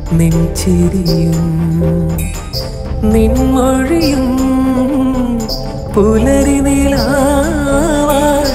നിൻചിരിയും നിൻമൊഴിയും പുലരി നിലാവായി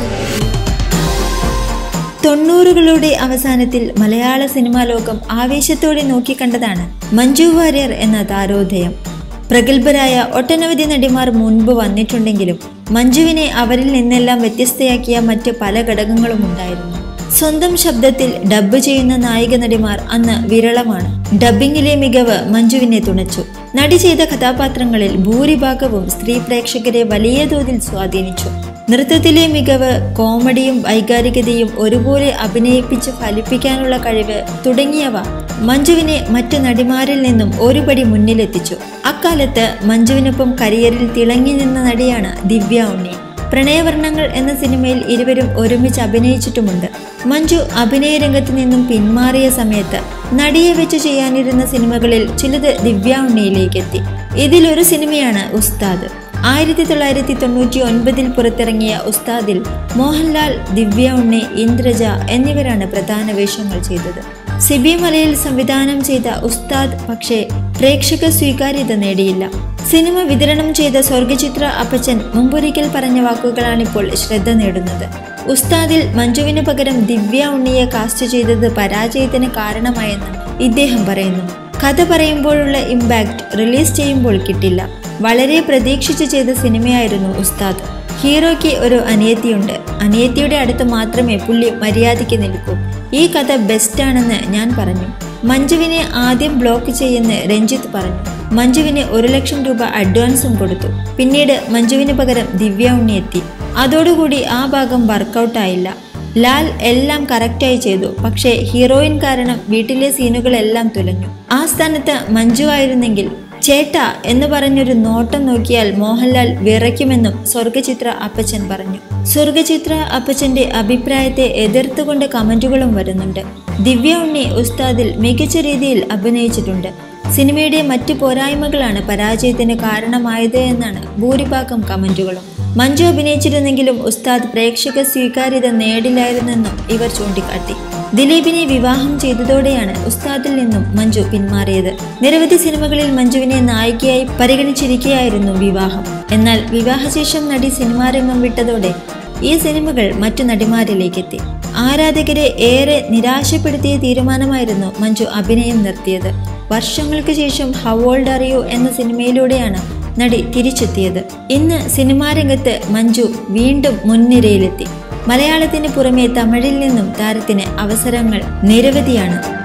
തൊണ്ണൂറുകളുടെ അവസാനത്തിൽ മലയാള സിനിമാ ലോകം ആവേശത്തോടെ നോക്കിക്കണ്ടതാണ് മഞ്ജു വാര്യർ എന്ന താരോദയം പ്രഗത്ഭരായ ഒട്ടനവധി നടിമാർ മുൻപ് വന്നിട്ടുണ്ടെങ്കിലും മഞ്ജുവിനെ അവരിൽ നിന്നെല്ലാം വ്യത്യസ്തയാക്കിയ മറ്റ് പല ഘടകങ്ങളും ഉണ്ടായിരുന്നു സ്വന്തം ശബ്ദത്തിൽ ഡബ്ബ് ചെയ്യുന്ന നായിക നടിമാർ അന്ന് വിരളമാണ് ഡബ്ബിങ്ങിലെ മികവ് മഞ്ജുവിനെ തുണച്ചു നടി ചെയ്ത കഥാപാത്രങ്ങളിൽ ഭൂരിഭാഗവും സ്ത്രീ പ്രേക്ഷകരെ വലിയ തോതിൽ സ്വാധീനിച്ചു നൃത്തത്തിലെ മികവ് കോമഡിയും വൈകാരികതയും ഒരുപോലെ അഭിനയിപ്പിച്ച് ഫലിപ്പിക്കാനുള്ള കഴിവ് തുടങ്ങിയവ മഞ്ജുവിനെ മറ്റു നടിമാരിൽ നിന്നും ഒരുപടി മുന്നിലെത്തിച്ചു അക്കാലത്ത് മഞ്ജുവിനൊപ്പം കരിയറിൽ തിളങ്ങി നിന്ന നടിയാണ് ദിവ്യ ഉണ്ണി പ്രണയവർണ്ണങ്ങൾ എന്ന സിനിമയിൽ ഇരുവരും ഒരുമിച്ച് അഭിനയിച്ചിട്ടുമുണ്ട് മഞ്ജു അഭിനയ രംഗത്ത് നിന്നും പിന്മാറിയ സമയത്ത് നടിയെ വെച്ച് ചെയ്യാനിരുന്ന സിനിമകളിൽ ചിലത് ദിവ്യ ഉണ്ണിയിലേക്ക് എത്തി ഇതിലൊരു സിനിമയാണ് ഉസ്താദ് ആയിരത്തി തൊള്ളായിരത്തി തൊണ്ണൂറ്റി ഒൻപതിൽ പുറത്തിറങ്ങിയ ഉസ്താദിൽ മോഹൻലാൽ ദിവ്യ ഉണ്ണി ഇന്ദ്രജ എന്നിവരാണ് പ്രധാന വേഷങ്ങൾ ചെയ്തത് സിബി മലയിൽ സംവിധാനം ചെയ്ത ഉസ്താദ് പക്ഷേ പ്രേക്ഷക സ്വീകാര്യത നേടിയില്ല സിനിമ വിതരണം ചെയ്ത സ്വർഗചിത്ര അപ്പച്ചൻ മുമ്പൊരിക്കൽ പറഞ്ഞ വാക്കുകളാണിപ്പോൾ ശ്രദ്ധ നേടുന്നത് ഉസ്താദിൽ മഞ്ജുവിന് പകരം ദിവ്യ ഉണ്ണിയെ കാസ്റ്റ് ചെയ്തത് പരാജയത്തിന് കാരണമായെന്ന് ഇദ്ദേഹം പറയുന്നു കഥ പറയുമ്പോഴുള്ള ഇമ്പാക്റ്റ് റിലീസ് ചെയ്യുമ്പോൾ കിട്ടില്ല വളരെ പ്രതീക്ഷിച്ച് ചെയ്ത സിനിമയായിരുന്നു ഉസ്താദ് ഹീറോയ്ക്ക് ഒരു അനിയത്തിയുണ്ട് അനിയത്തിയുടെ അടുത്ത് മാത്രമേ പുള്ളി മര്യാദയ്ക്ക് നിൽക്കൂ ഈ കഥ ബെസ്റ്റാണെന്ന് ഞാൻ പറഞ്ഞു മഞ്ജുവിനെ ആദ്യം ബ്ലോക്ക് ചെയ്യുന്ന രഞ്ജിത്ത് പറഞ്ഞു മഞ്ജുവിന് ഒരു ലക്ഷം രൂപ അഡ്വാൻസും കൊടുത്തു പിന്നീട് മഞ്ജുവിന് പകരം ദിവ്യ ഉണ്ണി എത്തി അതോടുകൂടി ആ ഭാഗം വർക്കൗട്ടായില്ല ലാൽ എല്ലാം കറക്റ്റായി ചെയ്തു പക്ഷേ ഹീറോയിൻ കാരണം വീട്ടിലെ സീനുകളെല്ലാം തുലഞ്ഞു ആ സ്ഥാനത്ത് മഞ്ജു ആയിരുന്നെങ്കിൽ ചേട്ടാ എന്ന് പറഞ്ഞൊരു നോട്ടം നോക്കിയാൽ മോഹൻലാൽ വിറയ്ക്കുമെന്നും സ്വർഗചിത്ര അപ്പച്ചൻ പറഞ്ഞു സ്വർഗചിത്ര അപ്പച്ചന്റെ അഭിപ്രായത്തെ എതിർത്തുകൊണ്ട് കമന്റുകളും വരുന്നുണ്ട് ദിവ്യ ഉണ്ണി ഉസ്താദിൽ മികച്ച രീതിയിൽ അഭിനയിച്ചിട്ടുണ്ട് സിനിമയുടെ മറ്റു പോരായ്മകളാണ് പരാജയത്തിന് കാരണമായത് എന്നാണ് ഭൂരിഭാഗം കമന്റുകളും മഞ്ജു അഭിനയിച്ചിരുന്നെങ്കിലും ഉസ്താദ് പ്രേക്ഷക സ്വീകാര്യത നേടില്ലായിരുന്നെന്നും ഇവർ ചൂണ്ടിക്കാട്ടി ദിലീപിനെ വിവാഹം ചെയ്തതോടെയാണ് ഉസ്താദിൽ നിന്നും മഞ്ജു പിന്മാറിയത് നിരവധി സിനിമകളിൽ മഞ്ജുവിനെ നായികയായി പരിഗണിച്ചിരിക്കുകയായിരുന്നു വിവാഹം എന്നാൽ വിവാഹശേഷം നടി സിനിമാരംഗം വിട്ടതോടെ ഈ സിനിമകൾ മറ്റു നടിമാരിലേക്കെത്തി ആരാധകരെ ഏറെ നിരാശപ്പെടുത്തിയ തീരുമാനമായിരുന്നു മഞ്ജു അഭിനയം നിർത്തിയത് വർഷങ്ങൾക്ക് ശേഷം ഹൗ ഓൾഡ് അറിയൂ എന്ന സിനിമയിലൂടെയാണ് നടി തിരിച്ചെത്തിയത് ഇന്ന് സിനിമാ രംഗത്ത് മഞ്ജു വീണ്ടും മുൻനിരയിലെത്തി മലയാളത്തിന് പുറമെ തമിഴിൽ നിന്നും താരത്തിന് അവസരങ്ങൾ നിരവധിയാണ്